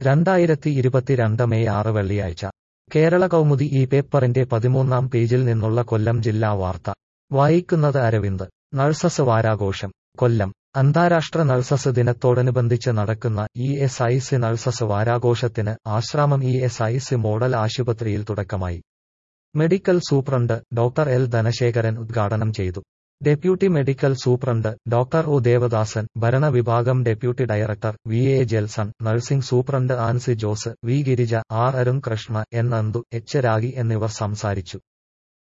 രണ്ടായിരത്തി ഇരുപത്തിരണ്ട് മെയ് ആറ് വെള്ളിയാഴ്ച കേരള കൗമുദി ഈ പേപ്പറിന്റെ പതിമൂന്നാം പേജിൽ നിന്നുള്ള കൊല്ലം ജില്ലാ വാർത്ത വായിക്കുന്നത് അരവിന്ദ് നഴ്സസ് വാരാഘോഷം കൊല്ലം അന്താരാഷ്ട്ര നഴ്സസ് ദിനത്തോടനുബന്ധിച്ച് നടക്കുന്ന E S I C nurses വാരാഘോഷത്തിന് Asramam E S I C model ആശുപത്രിയിൽ തുടക്കമായി medical superintendent doctor L Dhanasekharan ഉദ്ഘാടനം ചെയ്തു deputy medical superintendent doctor O Devadasan ഭരണവിഭാഗം deputy director V A Jelson nursing superintendent Ancy Jose V Girija R Arun Krishna N Nandu H Ragi എന്നിവർ സംസാരിച്ചു